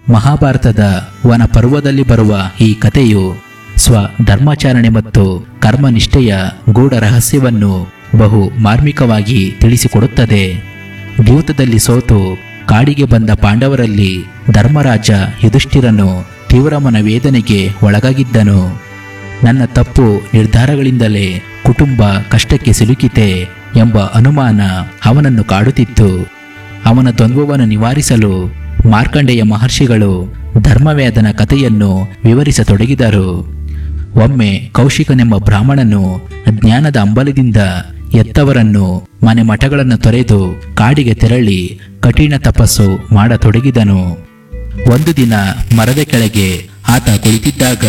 ಮಹಾಭಾರತದ ವನ ಪರ್ವದಲ್ಲಿ ಬರುವ ಈ ಕಥೆಯು ಸ್ವ ಧರ್ಮಾಚರಣೆ ಮತ್ತು ಕರ್ಮನಿಷ್ಠೆಯ ಗೂಢ ರಹಸ್ಯವನ್ನು ಬಹು ಮಾರ್ಮಿಕವಾಗಿ ತಿಳಿಸಿಕೊಡುತ್ತದೆ ದ್ಯೂತದಲ್ಲಿ ಸೋತು ಕಾಡಿಗೆ ಬಂದ ಪಾಂಡವರಲ್ಲಿ ಧರ್ಮರಾಜ ಯುಧಿಷ್ಠಿರನು ತೀವ್ರ ಮನವೇದನೆಗೆ ಒಳಗಾಗಿದ್ದನು ನನ್ನ ತಪ್ಪು ನಿರ್ಧಾರಗಳಿಂದಲೇ ಕುಟುಂಬ ಕಷ್ಟಕ್ಕೆ ಸಿಲುಕಿತೆ ಎಂಬ ಅನುಮಾನ ಅವನನ್ನು ಕಾಡುತ್ತಿತ್ತು ಅವನ ದ್ವಂದ್ವವನ್ನು ನಿವಾರಿಸಲು ಮಾರ್ಕಂಡೇಯ ಮಹರ್ಷಿಗಳು ಧರ್ಮವೇದನ ಕಥೆಯನ್ನು ವಿವರಿಸತೊಡಗಿದರು ಒಮ್ಮೆ ಕೌಶಿಕನೆಂಬ ಬ್ರಾಹ್ಮಣನು ಜ್ಞಾನದ ಅಂಬಲದಿಂದ ಎತ್ತವರನ್ನು ಮನೆ ಮಠಗಳನ್ನು ತೊರೆದು ಕಾಡಿಗೆ ತೆರಳಿ ಕಠಿಣ ತಪಸ್ಸು ಮಾಡತೊಡಗಿದನು ಒಂದು ದಿನ ಮರದ ಕೆಳಗೆ ಆತ ಕುಳಿತಿದ್ದಾಗ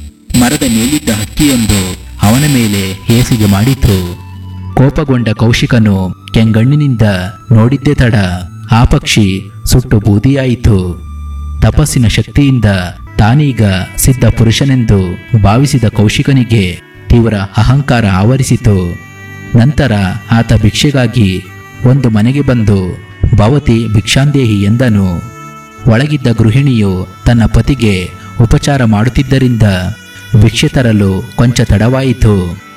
ಮರದ ಮೇಲಿದ್ದ ಹಕ್ಕಿಯೊಂದು ಅವನ ಮೇಲೆ ಹೇಸಿಗೆ ಮಾಡಿತು ಕೋಪಗೊಂಡ ಕೌಶಿಕನು ಕೆಂಗಣ್ಣಿನಿಂದ ನೋಡಿದ್ದೇ ತಡ ಆ ಪಕ್ಷಿ ಸುಟ್ಟು ಬೂದಿಯಾಯಿತು ತಪಸ್ಸಿನ ಶಕ್ತಿಯಿಂದ ತಾನೀಗ ಸಿದ್ಧ ಪುರುಷನೆಂದು ಭಾವಿಸಿದ ಕೌಶಿಕನಿಗೆ ತೀವ್ರ ಅಹಂಕಾರ ಆವರಿಸಿತು ನಂತರ ಆತ ಭಿಕ್ಷೆಗಾಗಿ ಒಂದು ಮನೆಗೆ ಬಂದು ಭವತಿ ಭಿಕ್ಷಾಂದೇಹಿ ಎಂದನು ಒಳಗಿದ್ದ ಗೃಹಿಣಿಯು ತನ್ನ ಪತಿಗೆ ಉಪಚಾರ ಮಾಡುತ್ತಿದ್ದರಿಂದ ಭಿಕ್ಷೆ ತರಲು ಕೊಂಚ ತಡವಾಯಿತು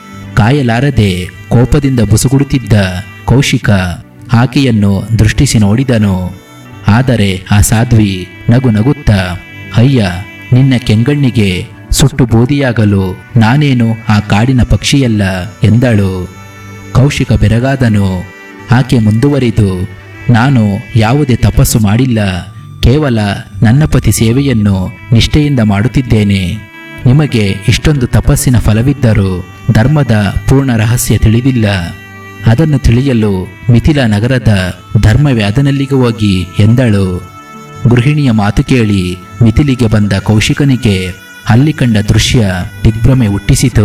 ಕಾಯಲಾರದೆ ಕೋಪದಿಂದ ಬುಸುಗುಡುತ್ತಿದ್ದ ಕೌಶಿಕ ಆಕೆಯನ್ನು ದೃಷ್ಟಿಸಿ ನೋಡಿದನು ಆದರೆ ಆ ಸಾಧ್ವಿ ನಗು ನಗುತ್ತಾ ಅಯ್ಯ ನಿನ್ನ ಕೆಂಗಣ್ಣಿಗೆ ಸುಟ್ಟು ಬೂದಿಯಾಗಲು ನಾನೇನು ಆ ಕಾಡಿನ ಪಕ್ಷಿಯಲ್ಲ ಎಂದಳು ಕೌಶಿಕ ಬೆರಗಾದನು ಆಕೆ ಮುಂದುವರಿದು ನಾನು ಯಾವುದೇ ತಪಸ್ಸು ಮಾಡಿಲ್ಲ ಕೇವಲ ನನ್ನ ಪತಿ ಸೇವೆಯನ್ನು ನಿಷ್ಠೆಯಿಂದ ಮಾಡುತ್ತಿದ್ದೇನೆ ನಿಮಗೆ ಇಷ್ಟೊಂದು ತಪಸ್ಸಿನ ಫಲವಿದ್ದರೂ ಧರ್ಮದ ಪೂರ್ಣ ರಹಸ್ಯ ತಿಳಿದಿಲ್ಲ ಅದನ್ನು ತಿಳಿಯಲು ಮಿಥಿಲಾ ನಗರದ ಧರ್ಮವ್ಯಾಧನಲ್ಲಿಗೆ ಹೋಗಿ ಎಂದಳು ಗೃಹಿಣಿಯ ಮಾತು ಕೇಳಿ ಮಿಥಿಲಿಗೆ ಬಂದ ಕೌಶಿಕನಿಗೆ ಅಲ್ಲಿ ಕಂಡ ದೃಶ್ಯ ದಿಗ್ಭ್ರಮೆ ಹುಟ್ಟಿಸಿತು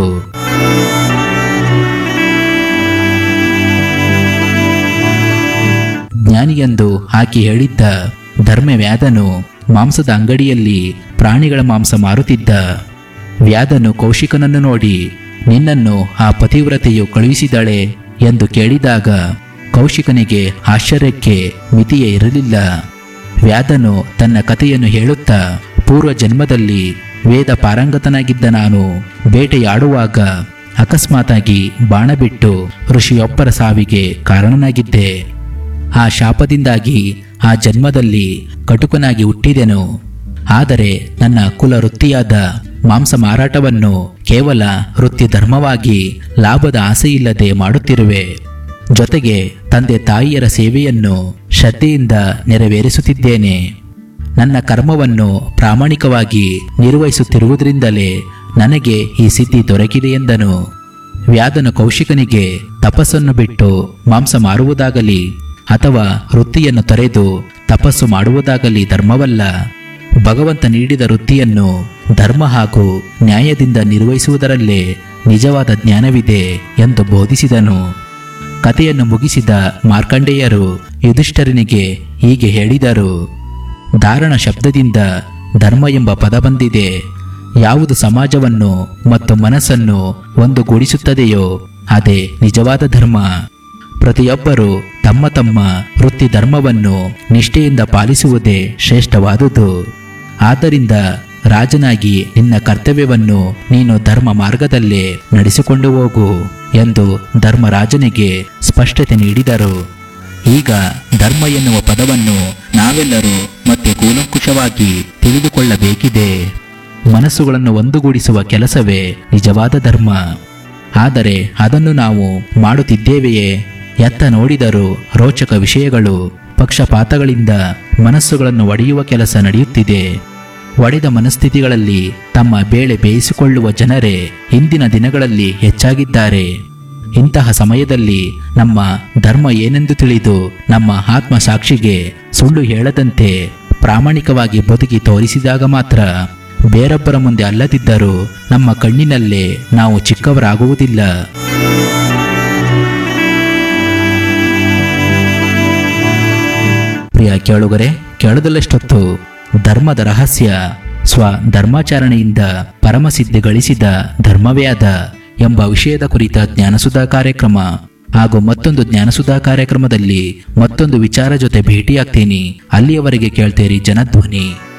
ಜ್ಞಾನಿಯೆಂದು ಆಕೆ ಹೇಳಿದ್ದ ಧರ್ಮವ್ಯಾಧನು ಮಾಂಸದ ಅಂಗಡಿಯಲ್ಲಿ ಪ್ರಾಣಿಗಳ ಮಾಂಸ ಮಾರುತ್ತಿದ್ದ ವ್ಯಾಧನು ಕೌಶಿಕನನ್ನು ನೋಡಿ ನಿನ್ನನ್ನು ಆ ಪತಿವ್ರತೆಯು ಕಳುಹಿಸಿದಳೆ ಎಂದು ಕೇಳಿದಾಗ ಕೌಶಿಕನಿಗೆ ಆಶ್ಚರ್ಯಕ್ಕೆ ಮಿತಿಯೇ ಇರಲಿಲ್ಲ ವ್ಯಾಧನು ತನ್ನ ಕಥೆಯನ್ನು ಹೇಳುತ್ತಾ ಪೂರ್ವ ಜನ್ಮದಲ್ಲಿ ವೇದ ಪಾರಂಗತನಾಗಿದ್ದ ನಾನು ಬೇಟೆಯಾಡುವಾಗ ಅಕಸ್ಮಾತಾಗಿ ಬಾಣ ಬಿಟ್ಟು ಋಷಿಯೊಬ್ಬರ ಸಾವಿಗೆ ಕಾರಣನಾಗಿದ್ದೆ ಆ ಶಾಪದಿಂದಾಗಿ ಆ ಜನ್ಮದಲ್ಲಿ ಕಟುಕನಾಗಿ ಹುಟ್ಟಿದೆನು ಆದರೆ ನನ್ನ ಕುಲ ವೃತ್ತಿಯಾದ ಮಾಂಸ ಮಾರಾಟವನ್ನು ಕೇವಲ ವೃತ್ತಿ ಧರ್ಮವಾಗಿ ಲಾಭದ ಆಸೆಯಿಲ್ಲದೆ ಮಾಡುತ್ತಿರುವೆ ಜೊತೆಗೆ ತಂದೆ ತಾಯಿಯರ ಸೇವೆಯನ್ನು ಶ್ರದ್ಧೆಯಿಂದ ನೆರವೇರಿಸುತ್ತಿದ್ದೇನೆ ನನ್ನ ಕರ್ಮವನ್ನು ಪ್ರಾಮಾಣಿಕವಾಗಿ ನಿರ್ವಹಿಸುತ್ತಿರುವುದರಿಂದಲೇ ನನಗೆ ಈ ಸಿದ್ಧಿ ದೊರಕಿದೆ ಎಂದನು ವ್ಯಾಧನ ಕೌಶಿಕನಿಗೆ ತಪಸ್ಸನ್ನು ಬಿಟ್ಟು ಮಾಂಸ ಮಾರುವುದಾಗಲಿ ಅಥವಾ ವೃತ್ತಿಯನ್ನು ತೊರೆದು ತಪಸ್ಸು ಮಾಡುವುದಾಗಲಿ ಧರ್ಮವಲ್ಲ ಭಗವಂತ ನೀಡಿದ ವೃತ್ತಿಯನ್ನು ಧರ್ಮ ಹಾಗೂ ನ್ಯಾಯದಿಂದ ನಿರ್ವಹಿಸುವುದರಲ್ಲೇ ನಿಜವಾದ ಜ್ಞಾನವಿದೆ ಎಂದು ಬೋಧಿಸಿದನು ಕಥೆಯನ್ನು ಮುಗಿಸಿದ ಮಾರ್ಕಂಡೇಯರು ಯುಧಿಷ್ಠರನಿಗೆ ಹೀಗೆ ಹೇಳಿದರು ಧಾರಣ ಶಬ್ದದಿಂದ ಧರ್ಮ ಎಂಬ ಪದ ಬಂದಿದೆ ಯಾವುದು ಸಮಾಜವನ್ನು ಮತ್ತು ಮನಸ್ಸನ್ನು ಒಂದುಗೂಡಿಸುತ್ತದೆಯೋ ಅದೇ ನಿಜವಾದ ಧರ್ಮ ಪ್ರತಿಯೊಬ್ಬರು ತಮ್ಮ ತಮ್ಮ ವೃತ್ತಿ ಧರ್ಮವನ್ನು ನಿಷ್ಠೆಯಿಂದ ಪಾಲಿಸುವುದೇ ಶ್ರೇಷ್ಠವಾದುದು ಆದ್ದರಿಂದ ರಾಜನಾಗಿ ನಿನ್ನ ಕರ್ತವ್ಯವನ್ನು ನೀನು ಧರ್ಮ ಮಾರ್ಗದಲ್ಲೇ ನಡೆಸಿಕೊಂಡು ಹೋಗು ಎಂದು ಧರ್ಮರಾಜನಿಗೆ ಸ್ಪಷ್ಟತೆ ನೀಡಿದರು ಈಗ ಧರ್ಮ ಎನ್ನುವ ಪದವನ್ನು ನಾವೆಲ್ಲರೂ ಮತ್ತೆ ಕೂಲಂಕುಷವಾಗಿ ತಿಳಿದುಕೊಳ್ಳಬೇಕಿದೆ ಮನಸ್ಸುಗಳನ್ನು ಒಂದುಗೂಡಿಸುವ ಕೆಲಸವೇ ನಿಜವಾದ ಧರ್ಮ ಆದರೆ ಅದನ್ನು ನಾವು ಮಾಡುತ್ತಿದ್ದೇವೆಯೇ ಎತ್ತ ನೋಡಿದರೂ ರೋಚಕ ವಿಷಯಗಳು ಪಕ್ಷಪಾತಗಳಿಂದ ಮನಸ್ಸುಗಳನ್ನು ಒಡೆಯುವ ಕೆಲಸ ನಡೆಯುತ್ತಿದೆ ಒಡೆದ ಮನಸ್ಥಿತಿಗಳಲ್ಲಿ ತಮ್ಮ ಬೇಳೆ ಬೇಯಿಸಿಕೊಳ್ಳುವ ಜನರೇ ಇಂದಿನ ದಿನಗಳಲ್ಲಿ ಹೆಚ್ಚಾಗಿದ್ದಾರೆ ಇಂತಹ ಸಮಯದಲ್ಲಿ ನಮ್ಮ ಧರ್ಮ ಏನೆಂದು ತಿಳಿದು ನಮ್ಮ ಆತ್ಮಸಾಕ್ಷಿಗೆ ಸುಳ್ಳು ಹೇಳದಂತೆ ಪ್ರಾಮಾಣಿಕವಾಗಿ ಬದುಕಿ ತೋರಿಸಿದಾಗ ಮಾತ್ರ ಬೇರೊಬ್ಬರ ಮುಂದೆ ಅಲ್ಲದಿದ್ದರೂ ನಮ್ಮ ಕಣ್ಣಿನಲ್ಲೇ ನಾವು ಚಿಕ್ಕವರಾಗುವುದಿಲ್ಲ ಪ್ರಿಯ ಕೇಳುಗರೆ ಕೇಳದಲ್ಲಷ್ಟೊತ್ತು ಧರ್ಮದ ರಹಸ್ಯ ಸ್ವ ಧರ್ಮಾಚರಣೆಯಿಂದ ಪರಮಸಿದ್ಧಿ ಗಳಿಸಿದ ಧರ್ಮವ್ಯಾದ ಎಂಬ ವಿಷಯದ ಕುರಿತ ಜ್ಞಾನಸುಧಾ ಕಾರ್ಯಕ್ರಮ ಹಾಗೂ ಮತ್ತೊಂದು ಜ್ಞಾನಸುಧಾ ಕಾರ್ಯಕ್ರಮದಲ್ಲಿ ಮತ್ತೊಂದು ವಿಚಾರ ಜೊತೆ ಭೇಟಿಯಾಗ್ತೀನಿ ಅಲ್ಲಿಯವರೆಗೆ ಕೇಳ್ತೇರಿ ಜನಧ್ವನಿ